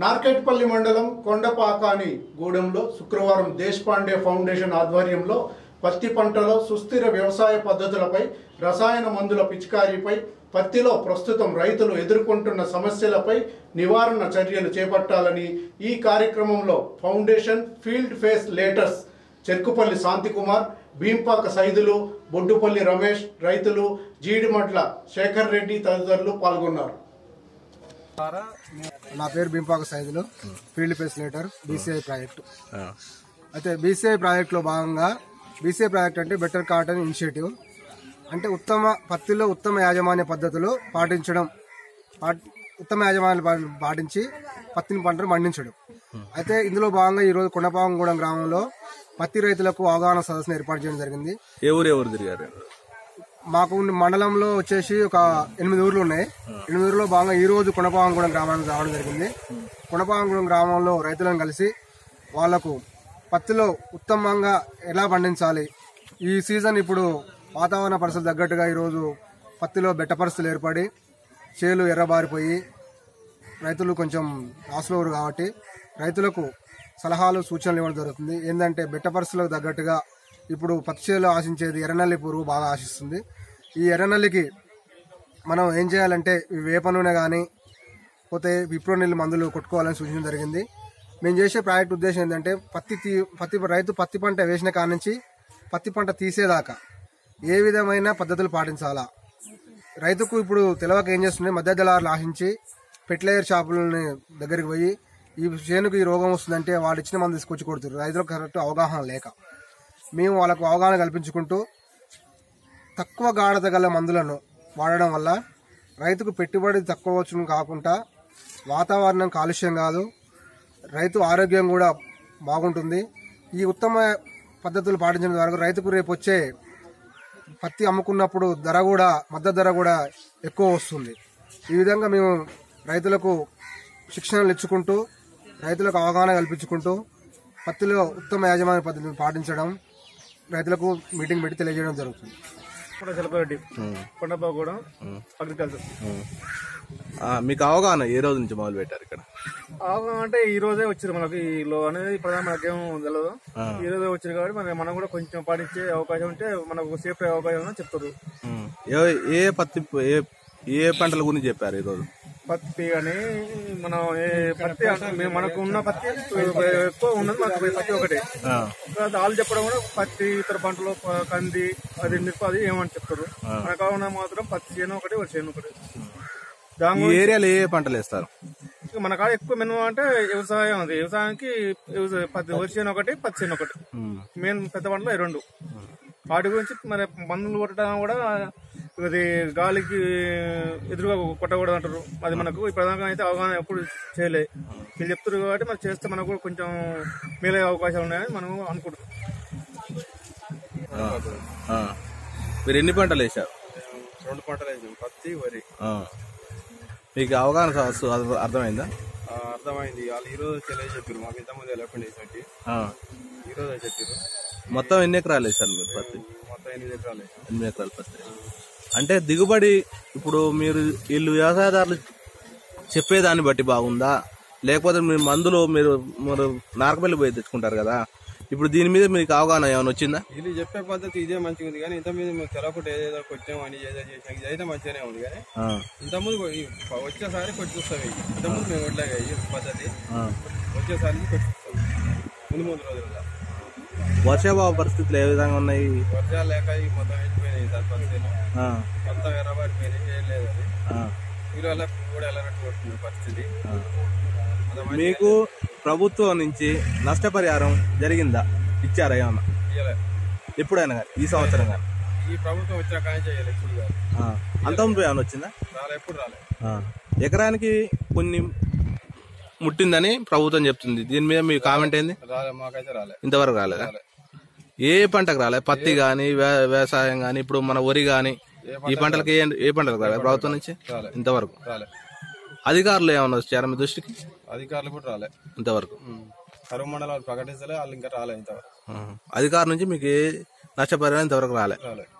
నార్కెట్పల్లి మండలం కొండపాకాని గూడెంలో శుక్రవారం దేశపాండే ఫౌండేషన్ ఆధ్వర్యంలో పత్తి పంటలో సుస్థిర వ్యవసాయ పద్ధతులపై రసాయన మందుల పిచికారీపై పత్తిలో ప్రస్తుతం రైతులు ఎదుర్కొంటున్న సమస్యలపై నివారణ చర్యలు చేపట్టాలని ఈ కార్యక్రమంలో foundation field facilitators Cherukupalli Shanthikumar Bheempaka Saidulu Boddupalli Ramesh రైతులు జీడిమట్ల శేఖర్ రెడ్డి తదితరులు పాల్గొన్నారు నా పేరు Bimpaka Saidulu field facilitator BCI project అయితే బీసీఐ ప్రాజెక్టులో భాగంగా బీసీఐ ప్రాజెక్ట్ అంటే బెటర్ కాటన్ ఇనిషియేటివ్ అంటే ఉత్తమ పత్తిలో ఉత్తమ యాజమాన్య పద్ధతులు పాటించడం పాటి- ఉత్తమ యాజమాన్యాలు పా- పాటించి పత్తిని పంటను పండించడం అయితే ఇందులో భాగంగా ఈరోజు కొండపాంగూడెం గ్రామంలో పత్తి రైతులకు అవగాహన సదస్సును ఏర్పాటు చేయడం జరిగింది ఏ ఊరు ఎవరు తిరిగారు మాకు ఉన్న మండలంలో వచ్చేసి ఒక ఎనిమిది ఊర్లు ఉన్నాయి ఎనిమిది ఊర్లో భాగంగా ఈ రోజు కొనపాంగూడెం గ్రామానికి రావడం జరిగింది కొనపాంగూడెం గ్రామంలో రైతులను కలిసి వాళ్లకు పత్తిలో ఉత్తమంగా ఎలా పండించాలి ఈ సీజన్ ఇప్పుడు వాతావరణ పరిస్థితులు తగ్గట్టుగా ఈరోజు పత్తిలో బెట్ట పరిస్థితులు ఏర్పడి చేలు ఎర్రబారిపోయి రైతులు కొంచెం లాస్లో కాబట్టి రైతులకు సలహాలు సూచనలు ఇవ్వడం జరుగుతుంది ఏంటంటే బెట్ట పరిస్థితులకు తగ్గట్టుగా ఇప్పుడు పత్తి చేలో ఆశించేది ఎర్రనల్లి పురుగు బాగా ఆశిస్తుంది ఈ ఎర్రనల్లికి మనం ఏం చేయాలంటే ఈ వేప నూనె కానీ పోతే విప్రో నీళ్ళు మందులు కొట్టుకోవాలని సూచించడం జరిగింది మేము చేసే ప్రాజెక్ట్ ఉద్దేశం ఏంటంటే పత్తి తీ పత్తి రైతు పత్తి పంట వేసిన కాడ నుంచి పత్తి పంట తీసేదాకా ఏ విధమైన పద్ధతులు పాటించాలా రైతుకు ఇప్పుడు తెలవక ఏం చేస్తుంది మధ్య దళారులు ఆశించి ఫెర్టిలైజర్ షాపులని దగ్గరికి పోయి ఈ చేనుకు ఈ రోగం వస్తుందంటే వాళ్ళు ఇచ్చిన మంది తీసుకొచ్చి కొడుతారు రైతులకు కరెక్ట్ అవగాహన లేక మేము వాళ్ళకు అవగాహన కల్పించుకుంటూ తక్కువ గాఢత గల మందులను వాడడం వల్ల రైతుకు పెట్టుబడి తక్కువ వచ్చును కాకుండా వాతావరణం కాలుష్యం కాదు రైతు ఆరోగ్యం కూడా బాగుంటుంది ఈ ఉత్తమ పద్ధతులు పాటించడం ద్వారా రైతుకు రేపు వచ్చే పత్తి అమ్ముకున్నప్పుడు ధర కూడా మద్దతు ధర కూడా ఎక్కువ వస్తుంది ఈ విధంగా మేము రైతులకు శిక్షణలు ఇచ్చుకుంటూ రైతులకు అవగాహన కల్పించుకుంటూ పత్తిలో ఉత్తమ యాజమాన్య పద్ధతిని పాటించడం రైతులకు మీటింగ్ పెట్టి తెలియజేయడం జరుగుతుంది కొండ శిల్పారెడ్డి కొండపాగూడెం అగ్రికల్చర్ ఆ, మీకు అవగాహన ఏ రోజు నుంచి మొదలు పెట్టారు ఇక్కడ అవగాహన అంటే ఈ రోజే వచ్చారు మనకి ఈ లో అనేది ప్రధాన మనకేం తెలియదు ఈ రోజే వచ్చారు కాబట్టి మరి మనం కూడా కొంచెం పాటించే అవకాశం ఉంటే మనకు సేఫ్ అయ్యే అవకాశం ఉందని చెప్తారు ఉమ్. ఏ- ఏ పత్తి ఏ ఏ పంటల గురించి చెప్పారు ఈ రోజు పత్తి అని మనం ఏ పత్తి అంటే మేము మనకు ఉన్న పత్తి ఎక్కువ ఉన్నది మనకు పత్తి ఒకటే తర్వాత వాళ్ళు చెప్పడం కూడా పత్తి ఇతర పంటలు ప- కంది అది మిరప అది ఏమని చెప్తారు మనకు కావాలన్నా మాత్రం పత్తి చేను ఒకటి ఒక చేను ఒకటి దాని ఈ ఏరియాలో ఏ ఏ పంటలు వేస్తారు ఇక మన కాడ ఎక్కువ మినిమం అంటే వ్యవసాయం అది వ్యవసాయానికి వ్యవసాయ- పత్తి వరి చేను ఒకటి పత్తి చేను ఒకటి మెయిన్ పెద్ద పంటలు ఈ రెండు వాటి గురించి మరి మందులు కొట్టడం కూడా అది గాలికి ఎదురుగా కొట్టకూడదు అంటారు అది మనకు ప్రధానంగా అయితే అవగాహన ఎప్పుడు చేయలే వీళ్ళు చెప్తారు కాబట్టి మరి చేస్తే మనకు కూడా కొంచెం మేలే అవకాశాలు ఉన్నాయని మనం అనుకుంటున్నాం ఆ. ఆ. మీరు ఎన్ని పంటలు వేశారు రెండు పంటలు వేసాం పత్తి వరి ఆ. మీకు అవగాహన సదస్సు అర్థ- అర్థమైందా ఆ, అర్థమైంది వాళ్ళు ఈ రోజు తెలియ చెప్పారు మాకు ఇంతకుముందు ఎలక్షన్ వేసినట్టు ఆ. ఈ రోజు చెప్పారు మొత్తం ఎన్ని ఎకరాలు వేశారు మీరు పత్తి మొత్తం ఎనిమిది ఎకరాలు వేసాం ఎనిమిది ఎకరాల పత్తి అంటే దిగుబడి ఇప్పుడు మీరు వీళ్ళు వ్యవసాయదారులు చెప్పేదాన్ని బట్టి బాగుందా లేకపోతే మీరు మందులు మీరు మీరు నారకపల్లి పోయి తెచ్చుకుంటారు కదా ఇప్పుడు దీని మీద మీకు అవగాహన ఏమైనా వచ్చిందా వీళ్ళు చెప్పే పద్ధతి ఇదే మంచిగా ఉంది కానీ ఇంత మీద మేము తెలవకుండా ఏదేదో కొట్టాం అని ఏదో చేసాం ఇది అయితే మంచిగానే ఉంది కానీ ఆ. ఇంతకుముందు ఈ వచ్చేసారి కొట్టి చూస్తాం ఇవి ఇంతకుముందు మేము వడ్లాగా ఈ పద్ధతి ఆ. వచ్చేసారికి కొట్టి చూస్తాం ముందు ముందు రోజుల్లో వర్షాభావ పరిస్థితులు ఏ విధంగా ఉన్నాయి వర్షాలు లేక ఈ మొత్తం వెళ్ళిపోయినాయి సార్ పరిస్థితులు ఆ. మొత్తం ఎర్రబడిపోయినాయి ఏం లేదు అది ఆ. మీరు అలా కూడా ఎలాగట్టు కొట్టుకునే పరిస్థితి అంత మంచిగా మీకు ప్రభుత్వం నుంచి నష్టపరిహారం జరిగిందా ఇచ్చారా ఏమన్నా ఇయ్యలే. ఎప్పుడైనా కానీ ఈ సంవత్సరం కానీ ఈ ప్రభుత్వం వచ్చిన కానీ చేయాలి ఇప్పుడు కాదు అంతకుముందు ఏమైనా వచ్చిందా రాలే ఎప్పుడు రాలే ఆ. ఎకరానికి కొన్ని ముట్టిందని ప్రభుత్వం చెప్తుంది దీని మీద మీ కామెంట్ ఏంది రాలే మాకైతే రాలే ఇంతవరకు రాలేదా ఏ పంటకు రాలే పత్తి గాని వ్య- వ్యవసాయం గాని ఇప్పుడు మన వరి గాని ఈ పంటలకు ఏ ఏ పంటలకు రాలే ప్రభుత్వం నుంచి రాలే. ఇంతవరకు రాలే అధికారులు ఏమైనా వచ్చారా మీ దృష్టికి అధికారులు కూడా రాలే ఇంతవరకు కరువు మండలాలు ప్రకటించలే వాళ్ళు ఇంకా రాలే ఇంతవరకు ఆ. అధికారుల నుంచి మీకు ఏ నష్టపరిహారం ఇంతవరకు రాలే రాలే